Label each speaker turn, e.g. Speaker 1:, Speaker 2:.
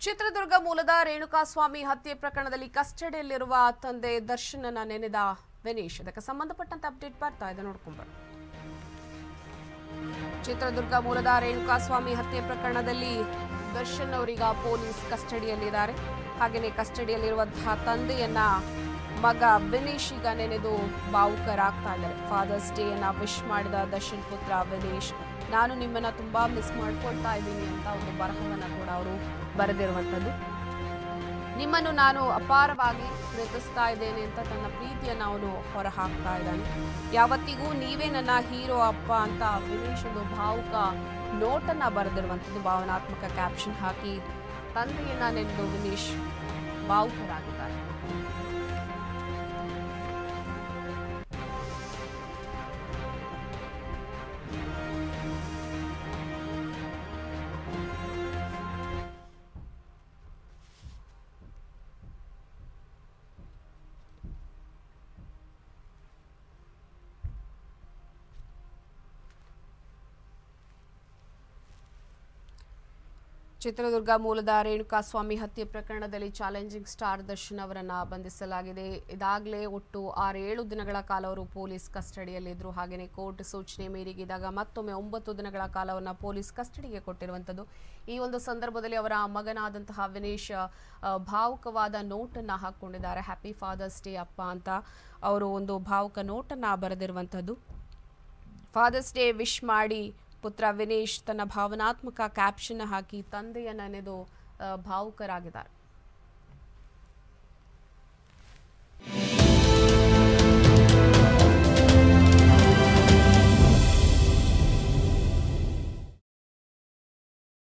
Speaker 1: ಚಿತ್ರದುರ್ಗ ಮೂಲದ ರೇಣುಕಾಸ್ವಾಮಿ ಹತ್ಯೆ ಪ್ರಕರಣದಲ್ಲಿ ಕಸ್ಟಡಿಯಲ್ಲಿರುವ ತಂದೆ ದರ್ಶನನ ನೆನೆದ ವಿನೀಶ್ ಅದಕ್ಕೆ ಸಂಬಂಧಪಟ್ಟಂತೆ ಅಪ್ಡೇಟ್ ಬರ್ತಾ ಇದೆ ನೋಡ್ಕೊಂಬರ್ ಚಿತ್ರದುರ್ಗ ಮೂಲದ ರೇಣುಕಾಸ್ವಾಮಿ ಹತ್ಯೆ ಪ್ರಕರಣದಲ್ಲಿ ದರ್ಶನ್ ಅವರೀಗ ಪೊಲೀಸ್ ಕಸ್ಟಡಿಯಲ್ಲಿದ್ದಾರೆ ಹಾಗೆಯೇ ಕಸ್ಟಡಿಯಲ್ಲಿರುವಂತಹ ತಂದೆಯನ್ನ ಮಗ ವಿನೀಶ್ ಈಗ ನೆನೆದು ಭಾವುಕರಾಗ್ತಾ ಇದ್ದಾರೆ ಫಾದರ್ಸ್ ಡೇ ಅನ್ನ ವಿಶ್ ಮಾಡಿದ ದರ್ಶನ್ ಪುತ್ರ ವಿನೀಶ್ ನಾನು ನಿಮ್ಮನ್ನ ತುಂಬಾ ಮಿಸ್ ಮಾಡ್ಕೊಳ್ತಾ ಇದ್ದೀನಿ ಅಂತ ಒಂದು ಬರಹವನ್ನ ಕೂಡ ಅವರು ಬರೆದಿರುವಂಥದ್ದು ನಿಮ್ಮನ್ನು ನಾನು ಅಪಾರವಾಗಿ ಪ್ರೀತಿಸ್ತಾ ಇದ್ದೇನೆ ಅಂತ ತನ್ನ ಪ್ರೀತಿಯನ್ನು ಅವನು ಹೊರಹಾಕ್ತಾ ಇದ್ದಾನೆ ಯಾವತ್ತಿಗೂ ನೀವೇ ನನ್ನ ಹೀರೋ ಅಪ್ಪ ಅಂತ ವಿನೀಶ್ ಒಂದು ಭಾವುಕ ನೋಟನ್ನ ಬರೆದಿರುವಂಥದ್ದು ಭಾವನಾತ್ಮಕ ಕ್ಯಾಪ್ಷನ್ ಹಾಕಿ ತಂದೆಯನ್ನ ನೆನೆದು ವಿನೀಶ್ ಭಾವುಕರಾಗಿದ್ದಾರೆ ಚಿತ್ರದುರ್ಗ ಮೂಲದ ರೇಣುಕಾಸ್ವಾಮಿ ಹತ್ಯೆ ಪ್ರಕರಣದಲ್ಲಿ ಚಾಲೆಂಜಿಂಗ್ ಸ್ಟಾರ್ ದರ್ಶನ್ ಅವರನ್ನ ಬಂಧಿಸಲಾಗಿದೆ ಇದಾಗಲೇ ಒಟ್ಟು ಆರೇಳು ದಿನಗಳ ಕಾಲ ಅವರು ಪೊಲೀಸ್ ಕಸ್ಟಡಿಯಲ್ಲಿದ್ದರು ಹಾಗೆಯೇ ಕೋರ್ಟ್ ಸೂಚನೆ ಮೇರೆಗೆ ಇದ್ದಾಗ ಮತ್ತೊಮ್ಮೆ ಒಂಬತ್ತು ದಿನಗಳ ಕಾಲವನ್ನು ಪೊಲೀಸ್ ಕಸ್ಟಡಿಗೆ ಕೊಟ್ಟಿರುವಂಥದ್ದು ಈ ಒಂದು ಸಂದರ್ಭದಲ್ಲಿ ಅವರ ಮಗನಾದಂತಹ ವಿನೇಶ್ ಆ, ಭಾವುಕವಾದ ನೋಟನ್ನು ಹಾಕ್ಕೊಂಡಿದ್ದಾರೆ ಹ್ಯಾಪಿ ಫಾದರ್ಸ್ ಡೇ ಅಪ್ಪ ಅಂತ ಅವರು ಒಂದು ಭಾವುಕ ನೋಟನ್ನು ಬರೆದಿರುವಂಥದ್ದು ಫಾದರ್ಸ್ ಡೇ ವಿಶ್ ಮಾಡಿ ಪುತ್ರ ವಿನೇಶ್ ತನ್ನ ಭಾವನಾತ್ಮಕ ಕ್ಯಾಪ್ಷನ್ ಹಾಕಿ ತಂದೆಯ ನೆನೆದು ಆ, ಭಾವುಕರಾಗಿದ್ದಾರೆ